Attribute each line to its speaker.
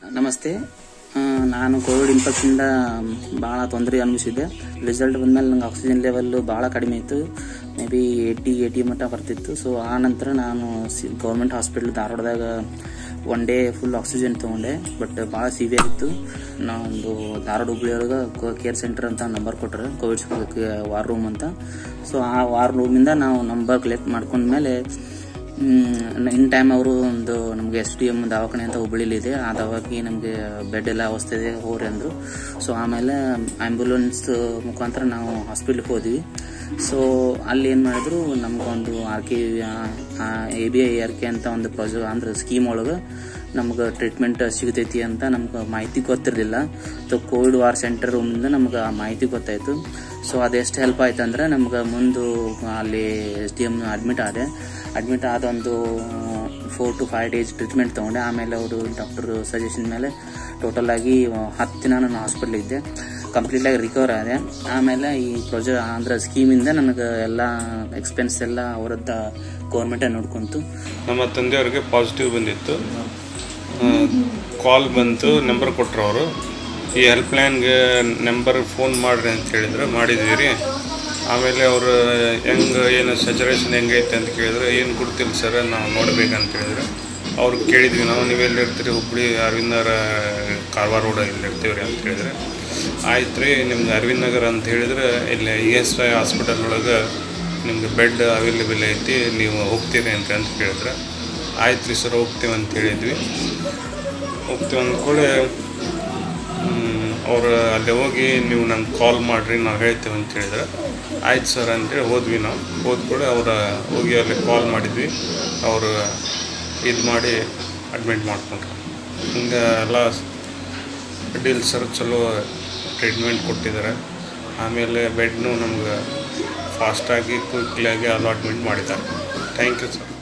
Speaker 1: ನಮಸ್ತೆ ಆ, ನಾನು ಕೋವಿಡ್ ಇಂಪಕ್ಟಿಂದ ಭಾಳ ತೊಂದರೆ ಅನುಭವಿಸಿದ್ದೆ ರಿಸಲ್ಟ್ ಬಂದಮೇಲೆ ನಂಗೆ ಆಕ್ಸಿಜನ್ ಲೆವೆಲ್ಲು ಭಾಳ ಕಡಿಮೆ ಇತ್ತು ಮೇ ಬಿ ಏಯ್ಟಿ ಏಯ್ಟಿ ಮಟ್ಟ ಬರ್ತಿತ್ತು ಸೊ ಆ ನಂತರ ನಾನು ಸಿ ಗೌರ್ಮೆಂಟ್ ಹಾಸ್ಪಿಟ್ಲ್ ಧಾರವಾಡದಾಗ ಒನ್ ಡೇ ಫುಲ್ ಆಕ್ಸಿಜನ್ ತೊಗೊಂಡೆ ಬಟ್ ಭಾಳ ಸಿವಿಯರ್ ಇತ್ತು ನಾವೊಂದು ಧಾರವಾಡ ಹುಬ್ಳಿಯೊಳಗೆ ಕೇರ್ ಸೆಂಟರ್ ಅಂತ ನಂಬರ್ ಕೊಟ್ಟರೆ ಕೋವಿಡ್ ವಾರ್ ರೂಮ್ ಅಂತ ಸೊ ಆ ವಾರ್ ರೂಮಿಂದ ನಾವು ನಂಬರ್ ಕಲೆಕ್ಟ್ ಮಾಡ್ಕೊಂಡ್ಮೇಲೆ ಇನ್ ಟೈಮ್ ಅವರು ಒಂದು ನಮಗೆ ಎಸ್ ಡಿ ಎಮ್ ದವಾಖಾನೆ ಅಂತ ಹುಬ್ಬಳ್ಳಿಲಿದೆ ಆ ದವಾಖಾನೆ ನಮಗೆ ಬೆಡ್ ಎಲ್ಲ ಅವಸ್ಥೆ ಇದೆ ಹೋರಿ ಅಂದರು ಸೊ ಆಮೇಲೆ ಆ್ಯಂಬುಲೆನ್ಸ್ ಮುಖಾಂತರ ನಾವು ಹಾಸ್ಪಿಟ್ಲಿಗೆ ಹೋದ್ವಿ ಸೊ ಅಲ್ಲಿ ಏನು ಮಾಡಿದ್ರು ನಮಗೊಂದು R K A B I R K ಅಂತ ಒಂದು ಪ್ರಾಜೆಕ್ಟ್ ಅಂದ್ರೆ ಸ್ಕೀಮ್ ಒಳಗೆ ನಮ್ಗೆ ಟ್ರೀಟ್ಮೆಂಟ್ ಸಿಗ್ತೈತಿ ಅಂತ ನಮ್ಗೆ ಮಾಹಿತಿ ಗೊತ್ತಿರಲಿಲ್ಲ ಸೊ ಕೋವಿಡ್ ವಾರ್ ಸೆಂಟರ್ ರೂಮಿಂದ ನಮ್ಗೆ ಆ ಮಾಹಿತಿ ಗೊತ್ತಾಯಿತು ಸೊ ಅದೆಷ್ಟು ಹೆಲ್ಪ್ ಆಯ್ತು ಅಂದ್ರೆ ನಮ್ಗೆ ಮುಂದೆ ಅಲ್ಲಿ ಎಸ್ ಡಿ ಎಮ್ ಅಡ್ಮಿಟ್ ಆದೆ ಅಡ್ಮಿಟ್ ಆದ ಒಂದು four to five days treatment ತೊಗೊಂಡೆ ಆಮೇಲೆ ಅವರು ಡಾಕ್ಟರ್ ಸಜೆಷನ್ ಮೇಲೆ ಟೋಟಲ್ ಆಗಿ ಹತ್ತು ದಿನ ನಾನು ಹಾಸ್ಪಿಟ್ಲ್ ಇದ್ದೆ ಕಂಪ್ಲೀಟಾಗಿ ರಿಕವರ್ ಆದೆ ಆಮೇಲೆ ಈ ಪ್ರಾಜೆಕ್ಟ್ ಅಂದ್ರೆ ಸ್ಕೀಮಿಂದ ನನಗೆ ಎಲ್ಲ ಎಕ್ಸ್ಪೆನ್ಸ್ ಎಲ್ಲ ಅವರದ್ದು ಗೌರ್ಮೆಂಟೇ ನೋಡ್ಕೊಂತು
Speaker 2: ನಮ್ಮ ತಂದೆಯವ್ರಿಗೆ ಪಾಸಿಟಿವ್ ಬಂದಿತ್ತು ಕಾಲ್ ಬಂತು ನಂಬರ್ ಕೊಟ್ಟರು ಅವರು ಈ ಹೆಲ್ಪ್ಲೈನ್ಗೆ ನಂಬರ್ ಫೋನ್ ಮಾಡಿರಿ ಅಂತ ಹೇಳಿದ್ರು ಮಾಡಿದ್ವಿ ರೀ ಆಮೇಲೆ ಅವರು ಹೆಂಗೆ ಏನು ಸಚುರೇಷನ್ ಹೆಂಗೈತೆ ಅಂತ ಕೇಳಿದ್ರು ಏನು ಗೊತ್ತಿಲ್ಲ ಸರ್ ನಾವು ನೋಡ್ಬೇಕಂತ ಹೇಳಿದ್ರು ಅವ್ರು ಕೇಳಿದ್ವಿ ನಾವು ನೀವು ಎಲ್ಲಿರ್ತೀರಿ ಹುಬ್ಳಿ ಅರವಿಂದರ ಕಾರವಾರ ರೋಡ್ ಇಲ್ಲಿ ಇರ್ತೀವಿ ರೀ ಅಂತ ಹೇಳಿದ್ರೆ ಆಯ್ತು ರೀ ನಿಮ್ಗೆ ಅರವಿಂದ್ ನಗರ್ ಅಂತ ಹೇಳಿದ್ರೆ ಇಲ್ಲಿ ಇ ಎಸ್ ಐ ಹಾಸ್ಪಿಟಲ್ ಒಳಗೆ ನಿಮ್ಗೆ ಬೆಡ್ ಅವೈಲೇಬಲ್ ಐತಿ ನೀವು ಹೋಗ್ತೀರಿ ಅಂತ ಅಂತ ಕೇಳಿದ್ರೆ ಆಯ್ತು ರೀ ಸರ್ ಹೋಗ್ತೀವಿ ಅಂತ ಹೇಳಿದ್ವಿ ಹೋಗ್ತೀವಿ ಅಂದ್ಕೊಳ್ಳೆ ಅವ್ರು ಅಲ್ಲಿ ಹೋಗಿ ನೀವು ನಂಗೆ ಕಾಲ್ ಮಾಡಿರಿ ನಾವು ಹೇಳ್ತೇವೆ ಅಂತ ಹೇಳಿದ್ರೆ ಆಯ್ತು ಸರ್ ಅಂತೇಳಿ ಹೋದ್ವಿ ನಾವು ಹೋದ ಕೂಡ ಅವ್ರ ಹೋಗಿ ಅಲ್ಲಿ ಕಾಲ್ ಮಾಡಿದ್ವಿ ಅವರು ಇದು ಮಾಡಿ ಅಡ್ಮಿಟ್ ಮಾಡ್ಕೊಂಡ್ರು ಹಿಂಗೆ ಎಲ್ಲ ಅಡ್ಡಿಲ್ಲ ಸರ್ ಚಲೋ ಟ್ರೀಟ್ಮೆಂಟ್ ಕೊಟ್ಟಿದ್ದಾರೆ ಆಮೇಲೆ ಬೆಡ್ನು ನಮ್ಗೆ ಫಾಸ್ಟಾಗಿ ಕ್ವಿಕ್ಲಾಗಿ ಅಲಾಟ್ಮೆಂಟ್ ಮಾಡಿದ್ದಾರೆ ಥ್ಯಾಂಕ್ ಯು ಸರ್